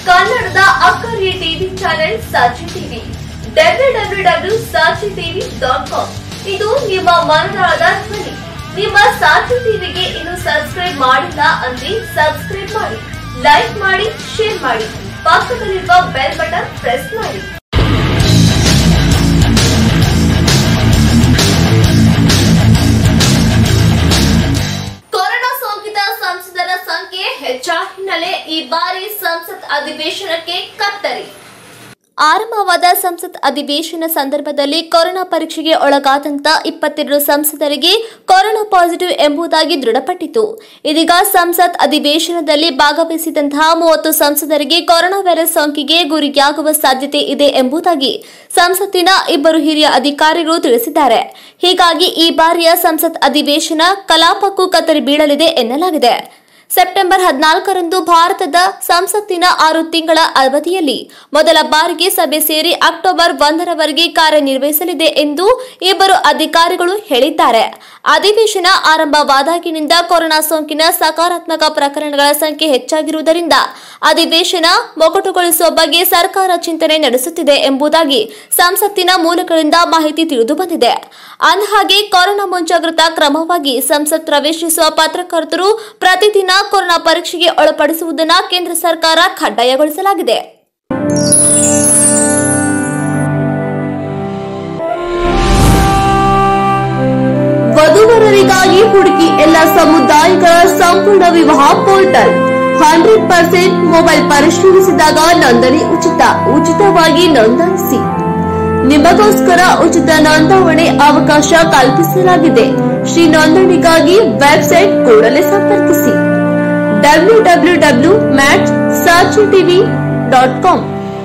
ಕನ್ನಡದ ಅಕ್ಕರಿಯ TV channel Sakshi TV W W W Sakshi TV dot com ಇದು ನಿಮ್ಮ ಮನದಾಳದ ಧ್ವನಿ ನಿಮ್ಮ ಸಾಕ್ಷಿ ಟಿವಿಗೆ ಇನ್ನು ಸಬ್ಸ್ಕ್ರೈಬ್ ಮಾಡಿಲ್ಲ ಅಂದ್ರೆ ಸಬ್ಸ್ಕ್ರೈಬ್ ಮಾಡಿ ಲೈಕ್ ಮಾಡಿ ಶೇರ್ ಮಾಡಿ ಪಕ್ಕದಲ್ಲಿರುವ ಬೆಲ್ ಬಟನ್ ಪ್ರೆಸ್ ಮಾಡಿ ಕೊರೋನಾ ಸೋಂಕಿತ ಸಂಸದರ ಸಂಖ್ಯೆ ಹೆಚ್ಚಳ ಹಿನ್ನೆಲೆ ಈ ಬಾರಿ ಸಂಸತ್ ಅಧಿವೇಶನಕ್ಕೆ ಕತ್ತರಿ ಆರಂಭವಾದ ಸಂಸತ್ ಅಧಿವೇಶನ ಸಂದರ್ಭದಲ್ಲಿ ಕೊರೋನಾ ಪರೀಕ್ಷೆಗೆ ಒಳಗಾದಂತ ಇಪ್ಪತ್ತೆರಡು ಸಂಸದರಿಗೆ ಕೊರೋನಾ ಪಾಸಿಟಿವ್ ಎಂಬುದಾಗಿ ದೃಢಪಟ್ಟಿತು ಇದೀಗ ಸಂಸತ್ ಅಧಿವೇಶನದಲ್ಲಿ ಭಾಗವಹಿಸಿದಂತಹ ಮೂವತ್ತು ಸಂಸದರಿಗೆ ಕೊರೋನಾ ವೈರಸ್ ಸೋಂಕಿಗೆ ಗುರಿಯಾಗುವ ಸಾಧ್ಯತೆ ಇದೆ ಎಂಬುದಾಗಿ ಸಂಸತ್ತಿನ ಇಬ್ಬರು ಹಿರಿಯ ಅಧಿಕಾರಿಗಳು ತಿಳಿಸಿದ್ದಾರೆ ಹೀಗಾಗಿ ಈ ಬಾರಿಯ ಸಂಸತ್ ಅಧಿವೇಶನ ಕಲಾಪಕ್ಕೂ ಕತ್ತರಿ ಬೀಳಲಿದೆ ಎನ್ನಲಾಗಿದೆ ಸೆಪ್ಟೆಂಬರ್ ಹದಿನಾಲ್ಕರಂದು ಭಾರತದ ಸಂಸತ್ತಿನ ಆರು ತಿಂಗಳ ಅವಧಿಯಲ್ಲಿ ಮೊದಲ ಬಾರಿಗೆ ಸಭೆ ಸೇರಿ ಅಕ್ಟೋಬರ್ ಒಂದರವರೆಗೆ ಕಾರ್ಯನಿರ್ವಹಿಸಲಿದೆ ಎಂದು ಇಬ್ಬರು ಅಧಿಕಾರಿಗಳು ಹೇಳಿದ್ದಾರೆ ಅಧಿವೇಶನ ಆರಂಭವಾದಾಗಿನಿಂದ ಕೊರೋನಾ ಸೋಂಕಿನ ಸಕಾರಾತ್ಮಕ ಪ್ರಕರಣಗಳ ಸಂಖ್ಯೆ ಹೆಚ್ಚಾಗಿರುವುದರಿಂದ ಅಧಿವೇಶನ ಮೊಕಟುಗೊಳಿಸುವ ಬಗ್ಗೆ ಸರ್ಕಾರ ಚಿಂತನೆ ನಡೆಸುತ್ತಿದೆ ಎಂಬುದಾಗಿ ಸಂಸತ್ತಿನ ಮೂಲಗಳಿಂದ ಮಾಹಿತಿ ತಿಳಿದು ಬಂದಿದೆ ಅಂದಹಾಗೆ ಕೊರೋನಾ ಮುಂಜಾಗ್ರತಾ ಕ್ರಮವಾಗಿ ಸಂಸತ್ ಪ್ರವೇಶಿಸುವ ಪತ್ರಕರ್ತರು ಪ್ರತಿದಿನ ಕೊರೋನಾ ಪರೀಕ್ಷೆಗೆ ಒಳಪಡಿಸುವುದನ್ನು ಕೇಂದ್ರ ಸರ್ಕಾರ ಕಡ್ಡಾಯಗೊಳಿಸಲಾಗಿದೆ ವಧುವರರಿಗಾಗಿ ಹುಡುಕಿ ಎಲ್ಲ ಸಮುದಾಯಗಳ ಸಂಪೂರ್ಣ ವಿವಾಹ ಪೋರ್ಟಲ್ ಹಂಡ್ರೆಡ್ ಪರ್ಸೆಂಟ್ ಮೊಬೈಲ್ ಪರಿಶೀಲಿಸಿದಾಗ ನೋಂದಣಿ ಉಚಿತ ಉಚಿತವಾಗಿ ನೋಂದಾಯಿಸಿ ನಿಮಗೋಸ್ಕರ ಉಚಿತ ನೋಂದಾವಣೆ ಅವಕಾಶ ಕಲ್ಪಿಸಲಾಗಿದೆ ಶ್ರೀ ನೋಂದಣಿಗಾಗಿ ವೆಬ್ಸೈಟ್ ಕೂಡಲೇ ಸಂಪರ್ಕಿಸಿ ಡಬ್ಲ್ಯೂ ಡಬ್ಲ್ಯೂ ಡಬ್ಲ್ಯೂ ಮ್ಯಾಚ್ ಸಾಚಿ TV dot com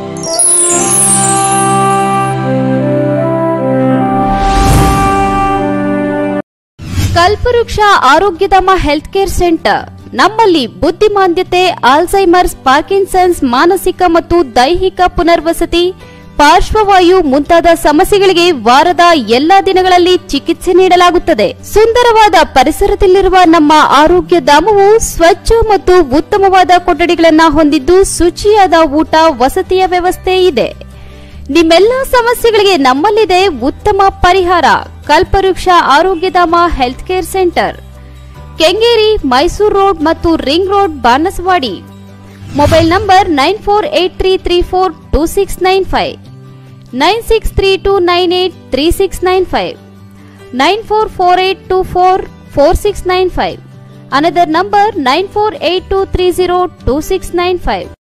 Kalpavriksha Arogyadhama health care centre ನಮ್ಮಲ್ಲಿ ಬುದ್ಧಿಮಾಂದ್ಯತೆ ಆಲ್ಝೈಮರ್ಸ್ ಪಾರ್ಕಿನ್ಸನ್ಸ್ ಮಾನಸಿಕ ಮತ್ತು ದೈಹಿಕ ಪುನರ್ವಸತಿ ಪಾರ್ಶ್ವವಾಯು ಮುಂತಾದ ಸಮಸ್ಯೆಗಳಿಗೆ ವಾರದ ಎಲ್ಲಾ ದಿನಗಳಲ್ಲಿ ಚಿಕಿತ್ಸೆ ನೀಡಲಾಗುತ್ತದೆ ಸುಂದರವಾದ ಪರಿಸರದಲ್ಲಿರುವ ನಮ್ಮ ಆರೋಗ್ಯ ಧಾಮವು ಸ್ವಚ್ಛ ಮತ್ತು ಉತ್ತಮವಾದ ಕೊಠಡಿಗಳನ್ನ ಹೊಂದಿದ್ದು ಶುಚಿಯಾದ ಊಟ ವಸತಿಯ ವ್ಯವಸ್ಥೆ ಇದೆ ನಿಮ್ಮೆಲ್ಲ ಸಮಸ್ಯೆಗಳಿಗೆ ನಮ್ಮಲ್ಲಿದೆ ಉತ್ತಮ ಪರಿಹಾರ Kalpavriksha Arogyadhama health care centre Kengeri Mysuru road ಮತ್ತು ring road Banasawadi mobile number nine four eight three three four two six nine five nine six three two nine eight three six nine five nine four four eight two four four six nine five another number nine four eight two three zero two six nine five